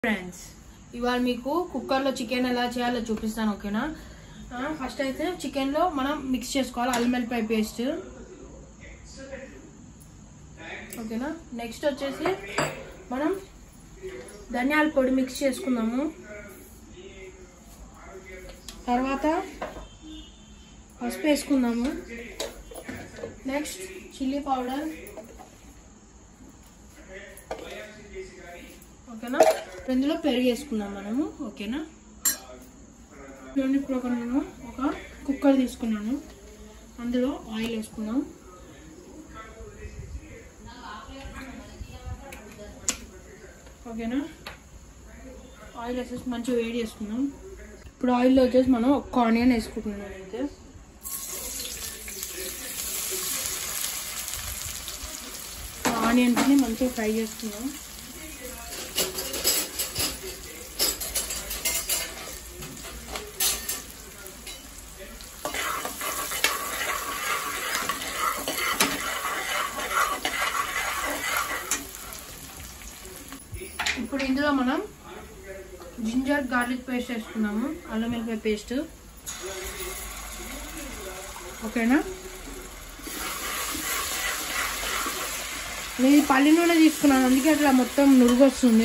Friends ఇవాళ మీకు కుక్కర్లో చికెన్ ఎలా చేయాలో చూపిస్తాను ఓకేనా ఫస్ట్ అయితే చికెన్లో మనం మిక్స్ చేసుకోవాలి అల్లం వెల్లిపాయ పేస్ట్ ఓకేనా నెక్స్ట్ వచ్చేసి మనం ధనియాల పొడి మిక్స్ చేసుకుందాము తర్వాత పసుపు వేసుకుందాము నెక్స్ట్ చిల్లీ పౌడర్ ఓకేనా ఇందులో పెరుగు వేసుకుందాం మనము ఓకేనా చూడండి ఇప్పుడు ఒక నేను ఒక కుక్కర్ తీసుకున్నాను అందులో ఆయిల్ వేసుకుందాం ఓకేనా ఆయిల్ వేసేసి మంచిగా వేడి చేసుకుందాం ఇప్పుడు ఆయిల్లో వచ్చేసి మనం ఒక్క ఆనియన్ వేసుకుంటున్నాం అయితే ఆనియన్స్ని మంచిగా ఫ్రై చేసుకుందాం ఇప్పుడు ఇందులో మనం జింజర్ గార్లిక్ పేస్ట్ వేసుకున్నాము అల్లం వెల్లిపాయ పేస్ట్ ఓకేనా నేను పల్లి నూనె తీసుకున్నాను అందుకే అట్లా మొత్తం నురుగు వస్తుంది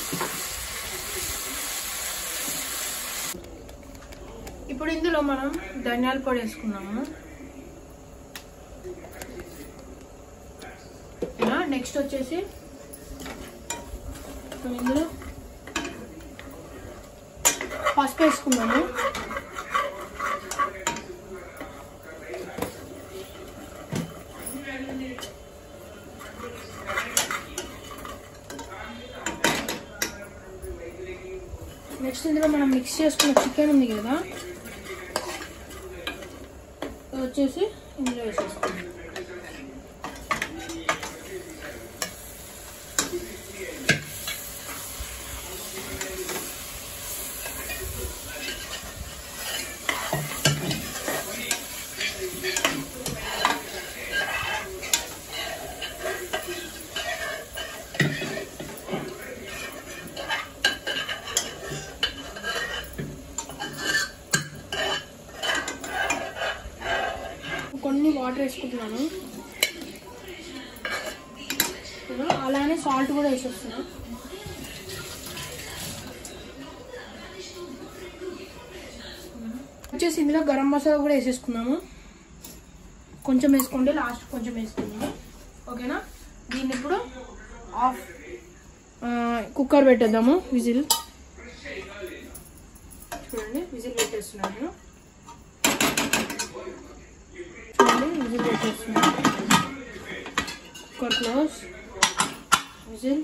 ఇప్పుడు ఇందులో మనం ధనియాల పొడి వేసుకున్నాము నెక్స్ట్ వచ్చేసి ఇప్పుడు ఇందులో పసుపు వేసుకున్నాము నెక్స్ట్ ఇందులో మనం మిక్స్ చేసుకున్న చికెన్ ఉంది కదా అది వచ్చేసి ఇందులో వేసేసుకుందాం కొన్ని వాటర్ వేసుకుంటున్నాను ఇలా అలానే సాల్ట్ కూడా వేసేస్తున్నాను వచ్చేసి ఇందులో గరం మసాలా కూడా వేసేసుకున్నాము కొంచెం వేసుకోండి లాస్ట్ కొంచెం వేసుకున్నాము ఓకేనా దీన్ని ఇప్పుడు ఆఫ్ కుక్కర్ పెట్టేద్దాము విజిల్ చూడండి విజిల్ పెట్టేస్తున్నాను చూడండి విజిల్ పెట్టేస్తున్నాను కుక్కర్ క్లోజ్ విజిల్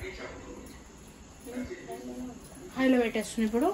హైలో పెట్టేస్తున్నాను ఇప్పుడు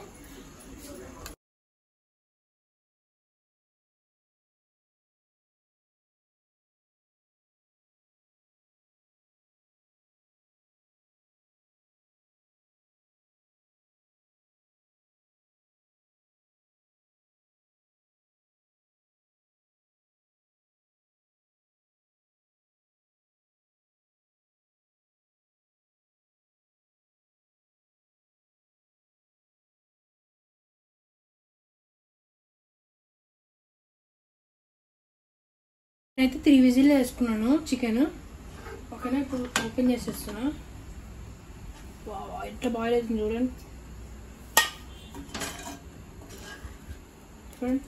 అయితే త్రీ విజిల్ వేసుకున్నాను చికెన్ ఓకేనా ఇప్పుడు ఓపెన్ చేసేస్తున్నా వావ్, ఎట్లా బాయిల్ అవుతుంది చూడండి చూడండి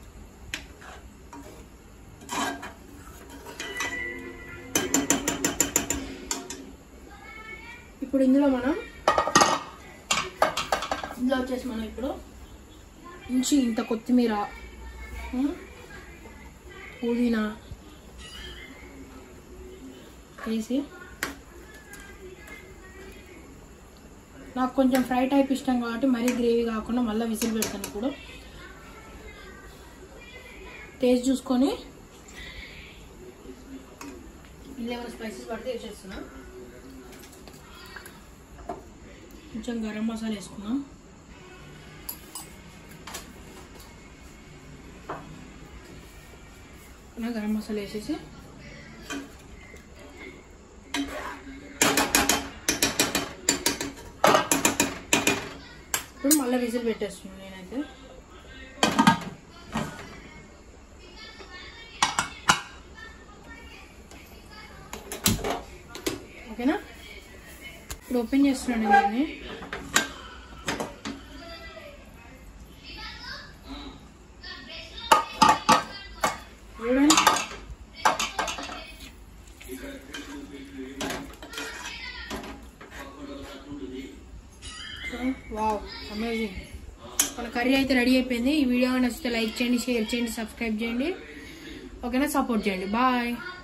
ఇప్పుడు ఇందులో మనం ఇందులో వచ్చేసి మనం ఇప్పుడు మంచి ఇంత కొత్తిమీర ఉం? పుదీనా వేసి నాకు కొంచెం ఫ్రై టైప్ ఇష్టం కాబట్టి మరీ గ్రేవీ కాకుండా మళ్ళీ విసిల్ పెడతాను ఇప్పుడు టేస్ట్ చూసుకొని ఇందులో స్పైసెస్ పడితే వేసేస్తున్నా కొంచెం గరం మసాలా వేసుకున్నాం నా గరం మసాలా వేసేసి ఇప్పుడు మళ్ళీ విజిల్ పెట్టేస్తున్నాను నేనైతే ఓకేనా ఇప్పుడు ఓపెన్ చేస్తున్నాను దీన్ని చూడండి వావ్ అమేజింగ్ మన కర్రీ అయితే రెడీ అయిపోయింది ఈ వీడియో నచ్చితే లైక్ చేయండి షేర్ చేయండి సబ్స్క్రైబ్ చేయండి ఓకేనా సపోర్ట్ చేయండి బాయ్